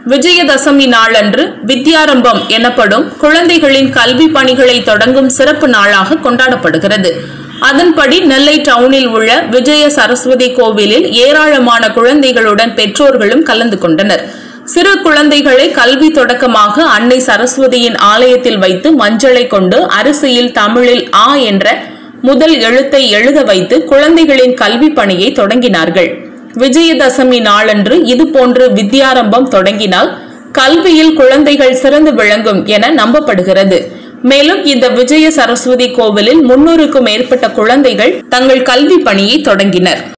விஜயதசமி நாளன்று வித்யாரம்பம் எனப்படும் குழந்தைகளின் கல்வி பணிகளை தொடங்கும் சிறப்பு நாளாக கொண்டாடப்படுகிறது அதன்படி நெல்லை டவுனில் உள்ள விஜய சரஸ்வதி கோவிலில் ஏராளமான குழந்தைகளுடன் பெற்றோர்களும் கலந்து கொண்டனர் சிறு குழந்தைகளை கல்வி தொடக்கமாக அன்னை சரஸ்வதியின் ஆலயத்தில் வைத்து மஞ்சளை கொண்டு அரிசியில் தமிழில் ஆ என்ற முதல் எழுத்தை எழுத வைத்து குழந்தைகளின் கல்வி பணியை தொடங்கினார்கள் விஜயதசமி நாளன்று இதுபோன்று வித்யாரம்பம் தொடங்கினால் கல்வியில் குழந்தைகள் சிறந்து விளங்கும் என நம்பப்படுகிறது மேலும் இந்த விஜய சரஸ்வதி கோவிலில் முன்னூறுக்கும் மேற்பட்ட குழந்தைகள் தங்கள் கல்வி பணியை தொடங்கினர்